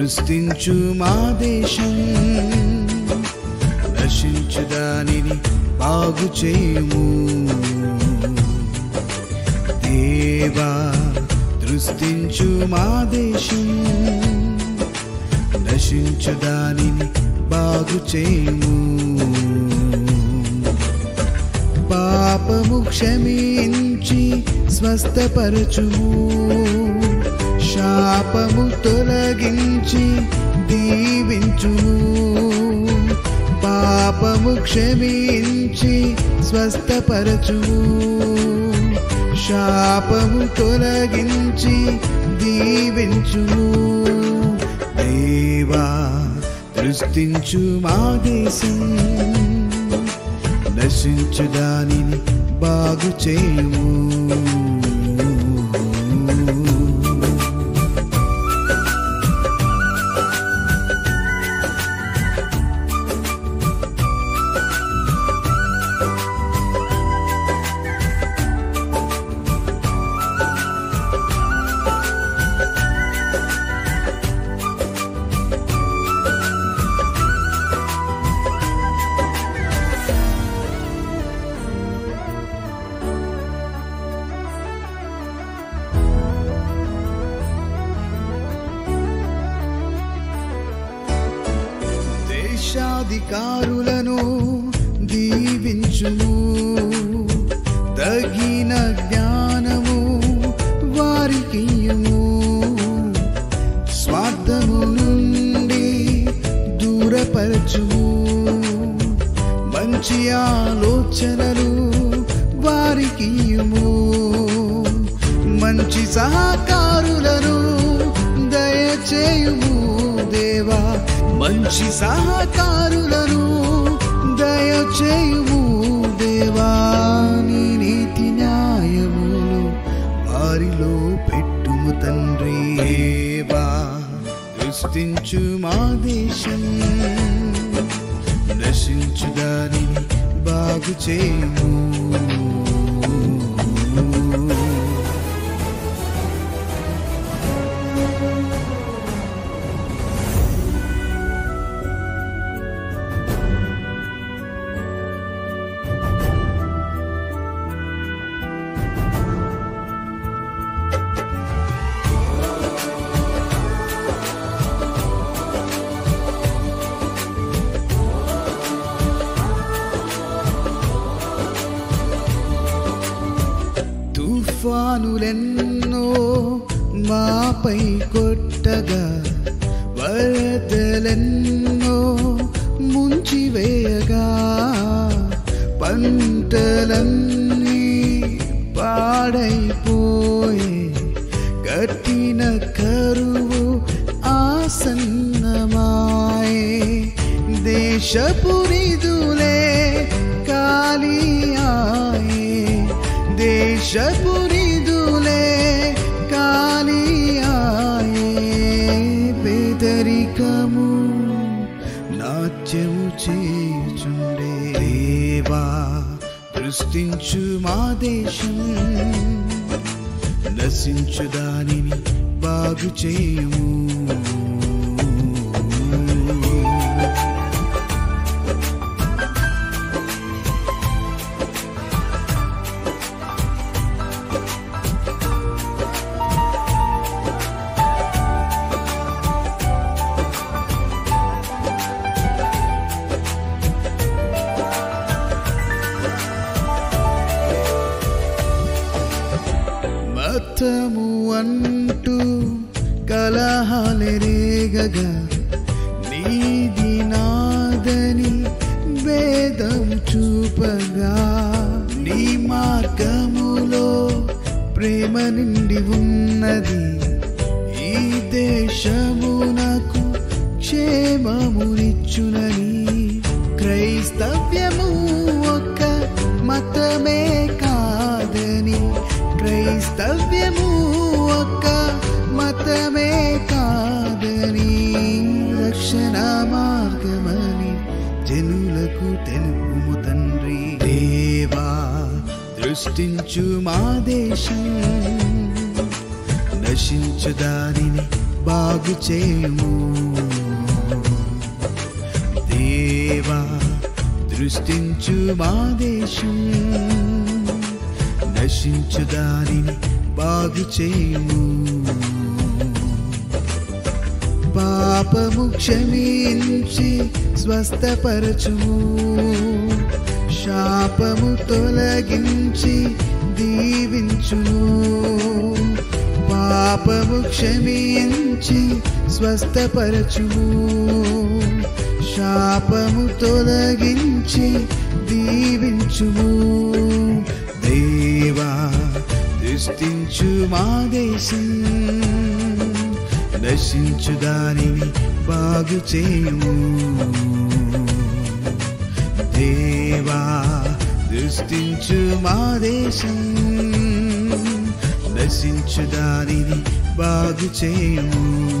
దృష్టించు మా దేశం నశించు దానిని బాగు చేయుము దేవా దృష్టించు మా దేశం నశించు దానిని బాగు చేయుము పాపము క్షమించి స్వస్థపరచుము శాపము తొలగించి దీవించుము పాపము క్షమించి స్వస్థపరచుము శాపము తొలగించి దీవించుము దేవా దృష్టించు మా దేశం నశించు దానిని బాగు చేయుము దేశాధికారులను దీవించుము తగిన జ్ఞానము వారికియుము స్వార్థము నుండి దూరపరచుము మంచి ఆలోచనలు వారికియుము మంచి సహకారులను దయచేయుము దేవా మంచి సహకారులను దయచేయుము దేవా నీ నీతి న్యాయములు వారిలో పెట్టుము తండ్రి దేవా దృష్టించు మా దేశం నశించు దానిని బాగు చేయుము తుఫానులెన్నో మాపై కొట్టగా వరదలెన్నో ముంచివేయగా పంటలన్నీ పాడైపోయే కట్టిన కరువు ఆసన్నమాయే దేశపు నిధులే కాలి ఆయే దేశపు నిధులే కాలి ఆయే పేదరికము నాట్యము చేయుచుండే దేవా దృష్టించు మా దేశం నశించు దానిని బాగు చేయుము మతము అంటూ కలహాలెరేగగా నీది నాదని వేదం చూపగా నీ మార్గములో ప్రేమ నిండి ఉన్నది ఈ దేశమునకు క్షేమమునిచ్చునని క్రైస్తవ్యము ఒక్క మతమే కాదని క్రైస్తవ్యము ఒక్క మతమే కాదని రక్షణ మార్గమని జనులకు తెలుపుము తండ్రి దేవా దృష్టించు మా దేశం నశించు దానిని బాగు చేయుము దేవా దృష్టించు మా దేశం నశించు దానిని బాగు చేయుము పాపము క్షమించి స్వస్థపరచుము శాపము తొలగించి దీవించును పాపము క్షమించి స్వస్థపరచుము శాపము తొలగించి దీవించుము దేవా దృష్టించు మా దేశం నశించు దానిని బాగు చేయుము దేవా దృష్టించు మా దేశం నశించు దానిని బాగు చేయుము